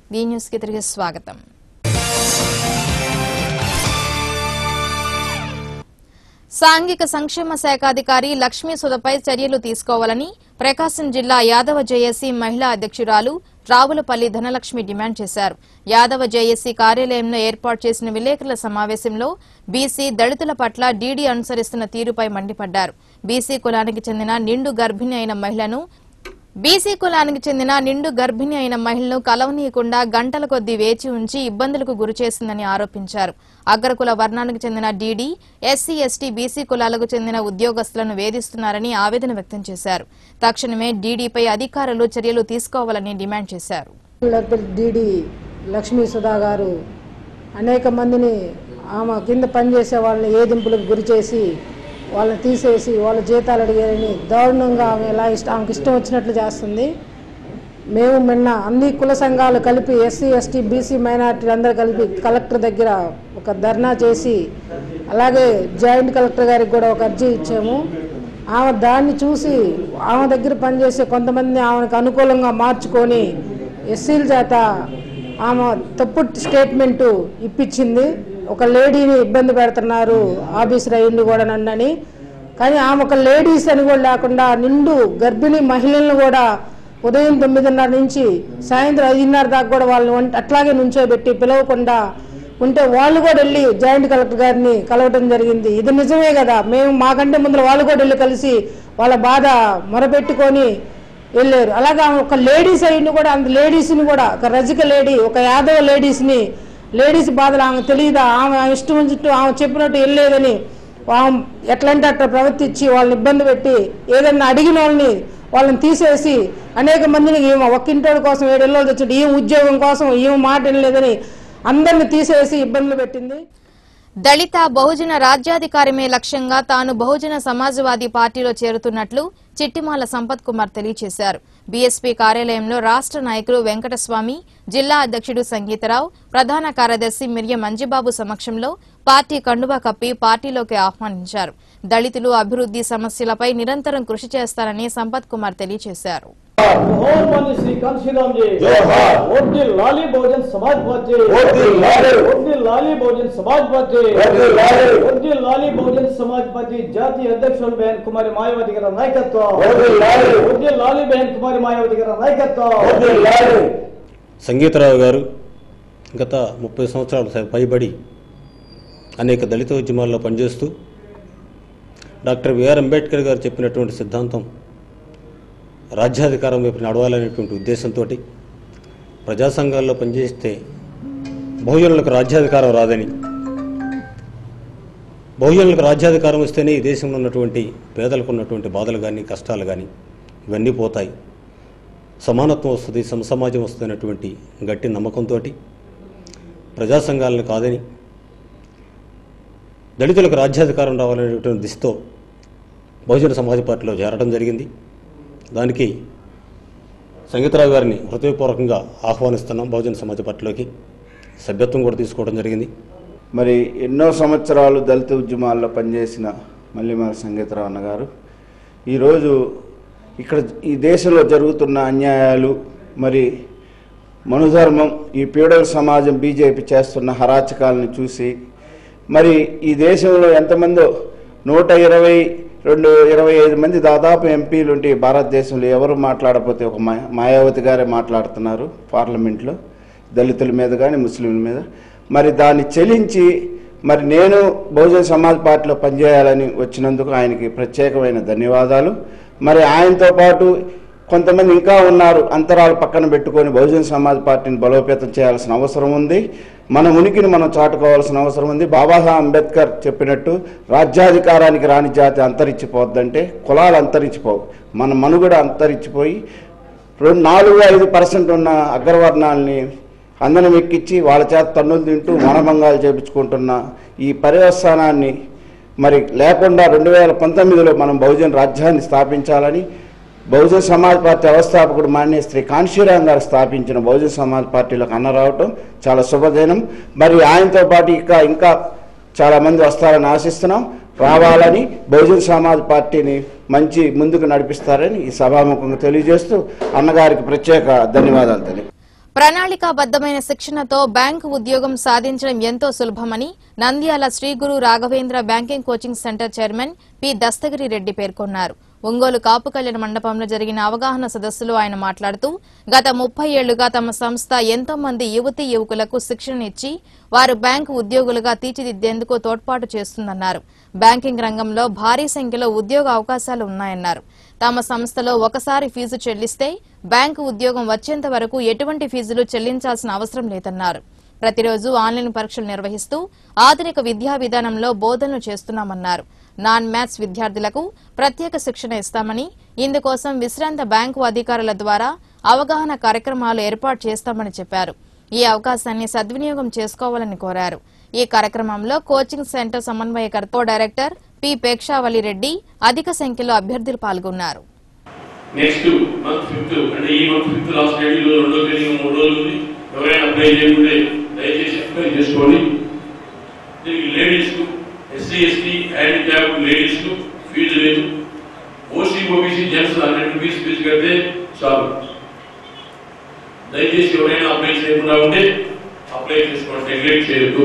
Be news కి తిరిగి స్వాగతం సాంఘిక సంక్షేమ శాఖ అధికారి లక్ష్మీ సుధపై చర్యలు తీసుకోవాలని ప్రకాశం జిల్లా యాదవ జేఏసీ మహిళా అధ్యక్షురాలు రావులపల్లి ధనలక్ష్మి డిమాండ్ చేశారు యాదవ జేఏసీ కార్యాలయంలో ఏర్పాటు చేసిన విలేకరుల సమావేశంలో బీసీ దళితుల పట్ల డీడీ అనుసరిస్తున్న తీరుపై మండిపడ్డారు బీసీ కులానికి చెందిన నిండు గర్భిణి అయిన మహిళను బీసీ కులానికి చెందిన నిండు గర్భిణి అయిన మహిళను కలవనీయకుండా గంటల కొద్దీ వేచి ఉంచి ఇబ్బందులకు గురిచేసిందని ఆరోపించారు అగ్రకుల వర్ణానికి చెందిన డీడీ ఎస్సీ ఎస్టీ బీసీ కులాలకు చెందిన ఉద్యోగస్తులను వేధిస్తున్నారని ఆవేదన వ్యక్తం చేశారు తక్షణమే డీడీపై అధికారులు చర్యలు తీసుకోవాలని డిమాండ్ చేశారు లేకపోతే డిడి లక్ష్మీ సుధా గారు అనేక మందిని ఆమె కింద పనిచేసే వాళ్ళని ఏదింపులకు గురి చేసి వాళ్ళని తీసేసి వాళ్ళ జీతాలు అడిగారని దారుణంగా ఆమె ఎలా ఇష్టం ఆమెకి ఇష్టం వచ్చినట్లు చేస్తుంది మేము నిన్న అన్ని కుల సంఘాలు కలిపి ఎస్సీ ఎస్టీ బీసీ మైనార్టీలు అందరూ కలిపి కలెక్టర్ దగ్గర ఒక ధర్నా చేసి అలాగే జాయింట్ కలెక్టర్ గారికి కూడా ఒక అర్జీ ఇచ్చాము ఆమె దాన్ని చూసి ఆమె దగ్గర పనిచేసే కొంతమంది ఆమెకు అనుకూలంగా మార్చుకొని ఎస్సీల చేత ఆమె తప్పుడు స్టేట్మెంటు ఇప్పించింది ఒక లేడీని ఇబ్బంది పెడుతున్నారు ఆఫీసర్ అయ్యిండు కూడా నన్నని కానీ ఆమె ఒక లేడీస్ అని కూడా లేకుండా నిండు గర్భిణీ మహిళలను కూడా ఉదయం తొమ్మిదిన్నర నుంచి సాయంత్రం ఐదున్నర దాకా కూడా వాళ్ళని వంట అట్లాగే నుంచోబెట్టి పిలవకుండా ఉంటే వాళ్ళు కూడా వెళ్ళి జాయింట్ కలెక్టర్ గారిని కలవటం జరిగింది ఇది నిజమే కదా మేము మాకంటే ముందర వాళ్ళు కూడా వెళ్ళి కలిసి వాళ్ళ బాధ మొరపెట్టుకొని వెళ్ళారు అలాగే ఆమె ఒక లేడీస్ అయ్యింది కూడా అంత లేడీస్ని కూడా ఒక రజిక లేడీ ఒక యాదవ లేడీస్ని లేడీస్ బాధలు ఆమె తెలియదా ఆమె ఆమె ఇష్టం వచ్చినట్టు ఆమె చెప్పినట్టు వెళ్ళలేదని ఆమె ఎట్లంటే అట్లా ప్రవర్తించి వాళ్ళని ఇబ్బంది పెట్టి ఏదైనా అడిగిన వాళ్ళని వాళ్ళని తీసేసి అనేక మందిని ఈమె ఒక్కింటోడి కోసం ఏడేళ్ళు తెచ్చాడు ఈమె ఉద్యోగం కోసం ఈమె మాట వినలేదని అందరిని తీసేసి ఇబ్బందులు పెట్టింది దళిత బహుజన రాజ్యాధికారమే లక్ష్యంగా తాను బహుజన సమాజ్వాదీ పార్టీలో చేరుతున్నట్లు చిట్టిమాల సంపత్ కుమార్ తెలియజేశారు బీఎస్పీ కార్యాలయంలో రాష్ట్ర నాయకులు వెంకటస్వామి జిల్లా అధ్యక్షుడు సంగీతరావు ప్రధాన కార్యదర్శి మిర్య మంజిబాబు సమక్షంలో పార్టీ కండువా కప్పి పార్టీలోకి ఆహ్వానించారు దళితులు అభివృద్ది సమస్యలపై నిరంతరం కృషి చేస్తారని సంపత్ కుమార్ తెలియజేశారు जोहर मानी श्री कांशीराम जी जोहर। ओटी लाली बहुजन समाज पार्टी ఓటి లాలి ओटी लाली बहुजन समाज पार्टी ఓటి లాలి ओटी लाली बहुजन समाज पार्टी జాతీయ అధ్యక్షులు బెహన్ కుమారి మాయావతి గారి నాయకత్వం ఓటి లాలి ఓటీ లాలి బెహన్ కుమారి మాయావతి గారి నాయకత్వం ఓటి లాలి సంగీతరావు గారు గత ముప్పై సంవత్సరాల పైబడి అనేక దళిత ఉద్యమాల్లో పనిచేస్తూ డాక్టర్ బిఆర్ అంబేద్కర్ గారు చెప్పినటువంటి సిద్ధాంతం రాజ్యాధికారం వైపు నడవాలనేటువంటి ఉద్దేశంతో ప్రజా సంఘాల్లో పనిచేస్తే బహుజనులకు రాజ్యాధికారం రాదని బహుజనులకు రాజ్యాధికారం వస్తేనే ఈ దేశంలో ఉన్నటువంటి పేదలకు ఉన్నటువంటి బాధలు కానీ కష్టాలు కానీ ఇవన్నీ పోతాయి సమానత్వం వస్తుంది సమసమాజం వస్తుంది అనేటువంటి గట్టి నమ్మకంతో ప్రజా సంఘాలను కాదని దళితులకు రాజ్యాధికారం రావాలనేటువంటి దిశతో బహుజన సమాజ పార్టీలో చేరడం జరిగింది దానికి సంగీతరావు గారిని హృదయపూర్వకంగా ఆహ్వానిస్తున్నాం బహుజన సమాజ పార్టీలోకి సభ్యత్వం కూడా తీసుకోవడం జరిగింది మరి ఎన్నో సంవత్సరాలు దళిత ఉద్యమాల్లో పనిచేసిన మల్లిమాల సంగీతరావు అన్న గారు ఈరోజు ఇక్కడ ఈ దేశంలో జరుగుతున్న అన్యాయాలు మరి మనుధర్మం ఈ పీడల సమాజం బీజేపీ చేస్తున్న హరాచకాలను చూసి మరి ఈ దేశంలో ఎంతమందో నూట ఇరవై రెండు ఇరవై ఐదు మంది దాదాపు ఎంపీలు ఉంటే ఈ భారతదేశంలో ఎవరు మాట్లాడకపోతే ఒక మా మాయావతి గారే మాట్లాడుతున్నారు పార్లమెంట్లో దళితుల మీద కానీ ముస్లింల మీద మరి దాన్ని చెలించి మరి నేను బహుజన సమాజ్ పార్టీలో పనిచేయాలని వచ్చినందుకు ఆయనకి ప్రత్యేకమైన ధన్యవాదాలు మరి ఆయనతో పాటు కొంతమంది ఇంకా ఉన్నారు అంతరాలు పక్కన పెట్టుకొని బహుజన సమాజ్ పార్టీని బలోపేతం చేయాల్సిన అవసరం ఉంది మన ఉనికిని మనం చాటుకోవాల్సిన అవసరం ఉంది బాబాసాహెబ్ అంబేద్కర్ చెప్పినట్టు రాజ్యాధికారానికి రాని జాతి అంతరించిపోద్దంటే కులాలు అంతరించిపోవు మన మనుగడ అంతరించిపోయి రెండు నాలుగు ఐదు పర్సెంట్ ఉన్న అగ్రవర్ణాలని అందనం ఎక్కించి వాళ్ళ చేత తన్నులు తింటూ మనభంగాలు చేపించుకుంటున్న ఈ పర్యవసానాన్ని మరి లేకుండా రెండు వేల పంతొమ్మిదిలో మనం బహుజన రాజ్యాన్ని స్థాపించాలని బహుజన సమాజ్ పార్టీ వ్యవస్థాపకుడు మాన్య శ్రీ కాన్షీరామ్ గారు స్థాపించిన బహుజన సమాజ్ పార్టీలోకి అన్న రావటం చాలా శుభదినం మరి ఆయనతో పాటు ఇంకా ఇంకా చాలా మంది వస్తారని ఆశిస్తున్నాం రావాలని బహుజన సమాజ్ పార్టీని మంచి ముందుకు నడిపిస్తారని ఈ సభాముఖంగా తెలియజేస్తూ అన్నగారికి ప్రత్యేక ధన్యవాదాలు తెలియ ప్రణాళికాబద్దమైన శిక్షణతో బ్యాంకు ఉద్యోగం సాధించడం ఎంతో సులభమని Nandyal Sri Guru Raghavendra banking coaching centre chairman P Dastagiri Reddy పేర్కొన్నారు ఒంగోలు కాపు కళ్యాణ మండపంలో జరిగిన అవగాహన సదస్సులో ఆయన మాట్లాడుతూ గత ముప్పై ఏళ్లుగా తమ సంస్థ ఎంతో మంది యువతీ యువకులకు శిక్షణ ఇచ్చి వారు బ్యాంకు ఉద్యోగులుగా తీర్చిదిద్దేందుకు తోడ్పాటు చేస్తుందన్నారు బ్యాంకింగ్ రంగంలో భారీ సంఖ్యలో ఉద్యోగ అవకాశాలు ఉన్నాయన్నారు తమ సంస్థలో ఒకసారి ఫీజు చెల్లిస్తే బ్యాంకు ఉద్యోగం వచ్చేంత వరకు ఎటువంటి ఫీజులు చెల్లించాల్సిన అవసరం లేదన్నారు ప్రతిరోజు ఆన్లైన్ పరీక్షలు నిర్వహిస్తూ ఆధునిక విద్యా విధానంలో బోధనలు చేస్తున్నామన్నారు నాన్ మ్యాథ్స్ విద్యార్థులకు ప్రత్యేక శిక్షణ ఇస్తామని ఇందుకోసం విశ్రాంత బ్యాంకు అధికారుల ద్వారా అవగాహన కార్యక్రమాలు ఏర్పాటు చేస్తామని చెప్పారు ఈ అవకాశాన్ని సద్వినియోగం చేసుకోవాలని కోరారు ఈ కార్యక్రమంలో కోచింగ్ సెంటర్ సమన్వయకర్త co director P Pekshavali Reddy అధిక సంఖ్యలో అభ్యర్థులు పాల్గొన్నారు నెక్స్ట్ మంత్ ఫిఫ్త్ అంటే ఈ మంత్ ఫిఫ్త్ లాస్ట్ డేట్ ఈరోజు రెండో తేదీ మూడు రోజులు ఉంది ఎవరైనా అప్లై చేయకుంటే దయచేసి అప్లై చేసుకోండి దీనికి లేడీస్ కు ఎస్సీ ఎస్టీ హ్యాండిక్యాప్ లేడీస్ కు ఫీజు లేదు OC OBC gents hundred rupees fee కడితే చాలు దయచేసి ఎవరైనా అప్లై చేయకుండా ఉంటే అప్లై చేసుకోండి నెగ్లెక్ట్ చేయొద్దు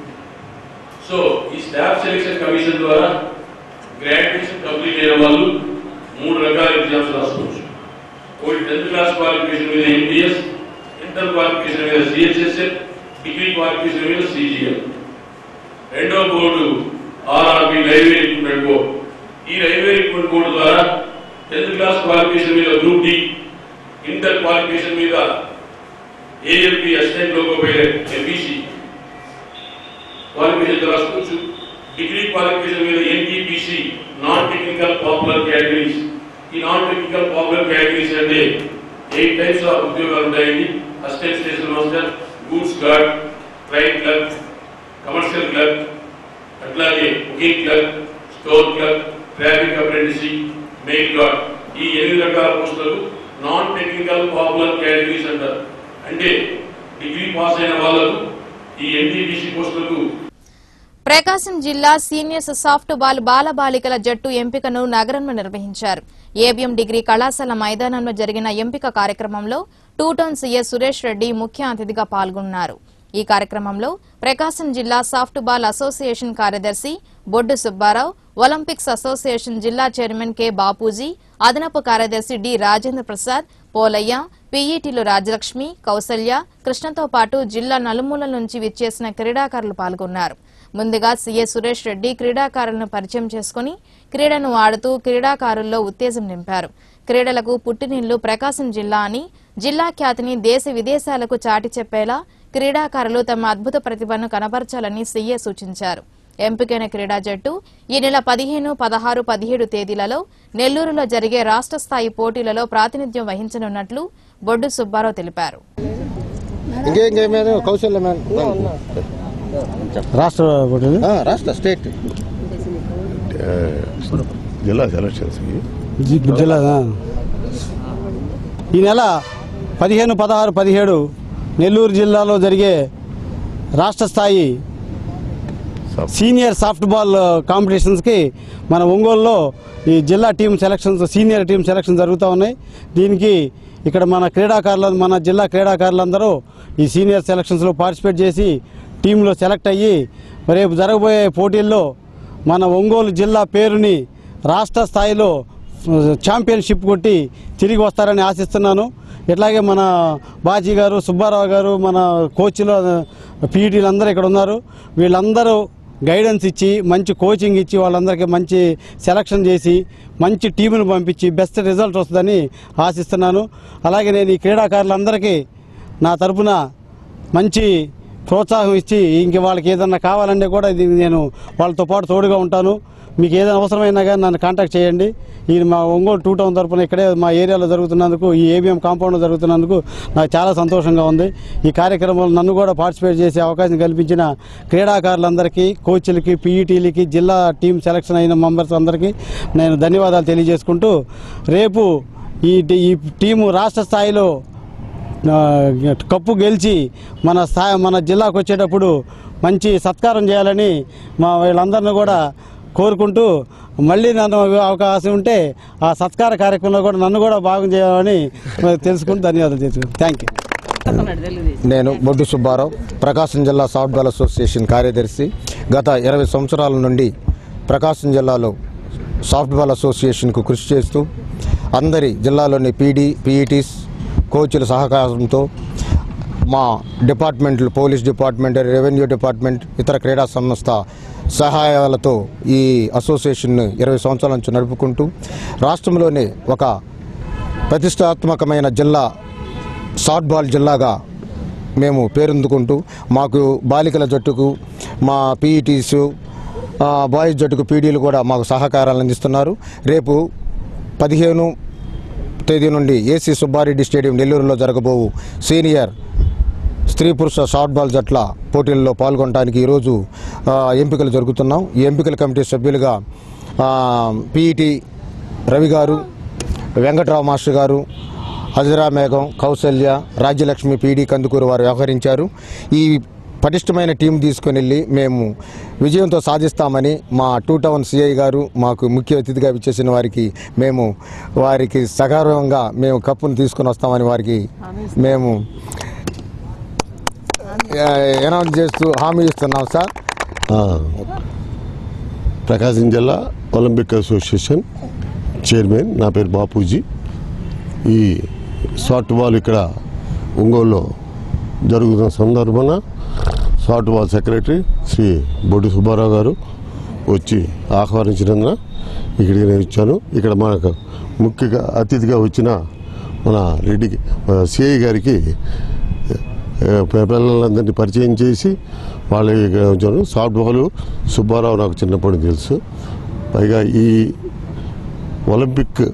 సో ఈ స్టాఫ్ సెలక్షన్ కమిషన్ ద్వారా గ్రాడ్యుయేషన్ కంప్లీట్ అయిన వాళ్ళు మూడు రకాల ఎగ్జామ్స్ రాసుకోవచ్చు ఒకటి టెన్త్ క్లాస్ క్వాలిఫికేషన్ మీద ఎంటీఎస్ ఇంటర్ క్వాలిఫికేషన్ మీద సిహెచ్ఎస్ఎల్ డిగ్రీ క్వాలిఫికేషన్ మీద సిజిఎల్ రెండో board RRB railway recruitment board ఈ రైల్వే రిక్రూట్మెంట్ బోర్డు ద్వారా టెన్త్ క్లాస్ క్వాలిఫికేషన్ మీద గ్రూప్ డి ఇంటర్ క్వాలిఫికేషన్ మీద ALP assistant loco pilot MBC qualification రాసుకోవచ్చు degree qualification మీద NTPC non technical popular categories ఈ non technical popular categories అంటే eight types of ఉద్యోగాలు ఉంటాయండి assistant station master goods guard train clerk commercial clerk అట్లాగే booking clerk store clerk traffic apprentice mail guard ఈ ఎనిమిది రకాల పోస్టులు నాన్ టెక్నికల్ పాపులర్ కేటగిరీస్ అంటారు అంటే డిగ్రీ పాస్ అయిన వాళ్ళకు ఈ ఎన్టీపీసీ పోస్టులకు ప్రకాశం జిల్లా సీనియర్స్ సాఫ్ట్ బాల్ బాలబాలికల జట్టు ఎంపికను నగరంలో నిర్వహించారు ఏబిఎం డిగ్రీ కళాశాల మైదానంలో జరిగిన ఎంపిక కార్యక్రమంలో two town CS Suresh Reddy ముఖ్య అతిథిగా పాల్గొన్నారు ఈ కార్యక్రమంలో ప్రకాశం జిల్లా సాఫ్ట్ బాల్ అసోసియేషన్ కార్యదర్శి బొడ్డు సుబ్బారావు ఒలింపిక్స్ అసోసియేషన్ జిల్లా చైర్మన్ కె బాపూజీ అదనపు కార్యదర్శి డి రాజేంద్ర ప్రసాద్ పోలయ్య పీఈటీలు రాజలక్ష్మి కౌసల్య కృష్ణతో పాటు జిల్లా నలుమూలల నుంచి విచ్చేసిన క్రీడాకారులు పాల్గొన్నారు ముందుగా సీఏ సురేష్ రెడ్డి క్రీడాకారులను పరిచయం చేసుకుని క్రీడను ఆడుతూ క్రీడాకారుల్లో ఉత్తేజం నింపారు క్రీడలకు పుట్టినిల్లు ప్రకాశం జిల్లా అని జిల్లా ఖ్యాతిని దేశ విదేశాలకు చాటి చెప్పేలా క్రీడాకారులు తమ అద్భుత ప్రతిభను కనబరచాలని సీఏ సూచించారు ఎంపికైన క్రీడా జట్టు ఈ నెల పదిహేను పదహారు పదిహేడు తేదీలలో నెల్లూరులో జరిగే రాష్ట్ర స్థాయి పోటీలలో ప్రాతినిధ్యం వహించనున్నట్లు బొడ్డు సుబ్బారావు తెలిపారు ఇంకేం కౌశల్య రాష్ట్ర పోటీలు రాష్ట్ర స్టేట్ జిల్లా సెలక్షన్స్ జి- జిల్లా ఈ నెల పదిహేను పదహారు పదిహేడు నెల్లూరు జిల్లాలో జరిగే రాష్ట్ర స్థాయి సీనియర్ సాఫ్ట్ బాల్ కాంపిటీషన్స్కి మన ఒంగోలులో ఈ జిల్లా team selections senior team selection జరుగుతూ ఉన్నాయి దీనికి ఇక్కడ మన క్రీడాకారులు మన జిల్లా క్రీడాకారులందరూ ఈ సీనియర్ సెలక్షన్స్లో పార్టిసిపేట్ చేసి టీంలో సెలెక్ట్ అయ్యి రేపు జరగబోయే పోటీల్లో మన ఒంగోలు జిల్లా పేరుని రాష్ట్ర స్థాయిలో ఛాంపియన్షిప్ కొట్టి తిరిగి వస్తారని ఆశిస్తున్నాను ఇట్లాగే మన బాజీ గారు సుబ్బారావు గారు మన కోచ్లు పీఈటీలు అందరూ ఇక్కడ ఉన్నారు వీళ్ళందరూ గైడెన్స్ ఇచ్చి మంచి కోచింగ్ ఇచ్చి వాళ్ళందరికీ మంచి సెలక్షన్ చేసి మంచి టీమును పంపించి బెస్ట్ రిజల్ట్ వస్తుందని ఆశిస్తున్నాను అలాగే నేను ఈ క్రీడాకారులందరికీ నా తరపున మంచి ప్రోత్సాహం ఇచ్చి ఇంక వాళ్ళకి ఏదన్నా కావాలంటే కూడా ఇది నేను వాళ్ళతో పాటు తోడుగా ఉంటాను మీకు ఏదైనా అవసరమైనా కానీ నన్ను కాంటాక్ట్ చేయండి ఈ మా ఒంగోలు టూ టౌన్ తరపున ఇక్కడే మా ఏరియాలో జరుగుతున్నందుకు ఈ ఏబిఎం కాంపౌండ్లో జరుగుతున్నందుకు నాకు చాలా సంతోషంగా ఉంది ఈ కార్యక్రమంలో నన్ను కూడా పార్టిసిపేట్ చేసే అవకాశం కల్పించిన క్రీడాకారులందరికీ కోచ్లకి పీఈటీలకి జిల్లా టీం సెలక్షన్ అయిన మెంబర్స్ అందరికీ నేను ధన్యవాదాలు తెలియజేసుకుంటూ రేపు ఈ టీ- ఈ టీము రాష్ట్ర స్థాయిలో ఆ, కప్పు గెలిచి మన స్థాయి మన జిల్లాకు వచ్చేటప్పుడు మంచి సత్కారం చేయాలని మా వీళ్ళందరినీ కూడా కోరుకుంటూ మళ్ళీ నన్ను అవకాశం ఉంటే ఆ సత్కార కార్యక్రమంలో కూడా నన్ను కూడా భాగం చేయాలని తెలుసుకుంటూ ధన్యవాదాలు తెలుసుకుంటాను థ్యాంక్ యూ నేను బొడ్డు సుబ్బారావు ప్రకాశం జిల్లా సాఫ్ట్బాల్ అసోసియేషన్ కార్యదర్శి గత ఇరవై సంవత్సరాల నుండి ప్రకాశం జిల్లాలో సాఫ్ట్బాల్ అసోసియేషన్కు కృషి చేస్తూ అందరి జిల్లాలోని పీడీ పీఈటీస్ కోచ్ల సహకారంతో మా డిపార్ట్మెంట్లు పోలీస్ డిపార్ట్మెంట్ రెవెన్యూ డిపార్ట్మెంట్ ఇతర క్రీడా సంస్థ సహాయాలతో ఈ అసోసియేషన్ ఇరవై సంవత్సరాల నుంచి నడుపుకుంటూ రాష్ట్రంలోనే ఒక ప్రతిష్టాత్మకమైన జిల్లా సాఫ్ట్ బాల్ జిల్లాగా మేము పేరొందుకుంటూ మాకు బాలికల జట్టుకు మా పీఈటీస్ బాయ్స్ జట్టుకు పీడీలు కూడా మాకు సహకారాలు అందిస్తున్నారు రేపు పదిహేను తేదీ నుండి ఏసీ సుబ్బారెడ్డి స్టేడియం నెల్లూరులో జరగబోవు సీనియర్ స్త్రీ పురుష షార్ట్ బాల్ జట్ల పోటీల్లో పాల్గొనడానికి ఈరోజు ఆ, ఎంపికలు జరుగుతున్నాం ఈ ఎంపికల కమిటీ సభ్యులుగా పిఈటి రవి గారు వెంకట్రావు మాస్టర్ గారు హజరా మేఘం కౌసల్య రాజ్యలక్ష్మి పీడి కందుకూరు వారు వ్యవహరించారు ఈ పటిష్టమైన టీం తీసుకుని వెళ్ళి మేము విజయంతో సాధిస్తామని మా టూ టౌన్ సిఐ గారు మాకు ముఖ్య అతిథిగా ఇచ్చేసిన వారికి మేము వారికి సగర్వంగా మేము కప్పును తీసుకుని వస్తామని వారికి మేము అనౌన్స్ చేస్తూ హామీ ఇస్తున్నాం సార్ ఆ, ప్రకాశం జిల్లా ఒలింపిక్ అసోసియేషన్ చైర్మన్ నా పేరు బాపూజీ ఈ సాఫ్ట్ బాల్ ఇక్కడ ఒంగోలులో జరుగుతున్న సందర్భాన soft ball secretary Sri Boddu Subbarao గారు వచ్చి ఆహ్వానించినందున ఇక్కడికి నేను ఇచ్చాను ఇక్కడ మనకు ముఖ్య అతిథిగా వచ్చిన మన రెడ్డి సిఐ గారికి ఏ, పిల్లలందరినీ పరిచయం చేసి వాళ్ళు ఇక్కడ ఉంచారు సాఫ్ట్ బాల్ సుబ్బారావు నాకు చిన్నప్పటి నుంచి తెలుసు పైగా ఈ ఒలింపిక్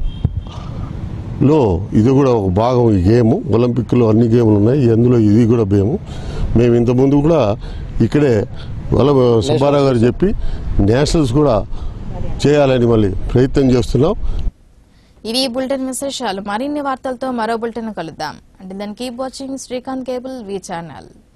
లో ఇది కూడా ఒక భాగం ఈ గేమ్ ఒలింపిక్లో అన్ని గేమ్లు ఉన్నాయి అందులో ఇది కూడా గేమ్ మేము ఇంతకుముందు కూడా ఇక్కడే వల సుబ్బారావు గారు చెప్పి నేషనల్స్ కూడా చేయాలని మళ్ళీ ప్రయత్నం చేస్తున్నాం ఇవి ఈ బులెటిన్ విశేషాలు మరిన్ని వార్తలతో మరో బులెటిన్ కలుద్దాం అంటే దాన్ని keep watching Srikanth cable V channel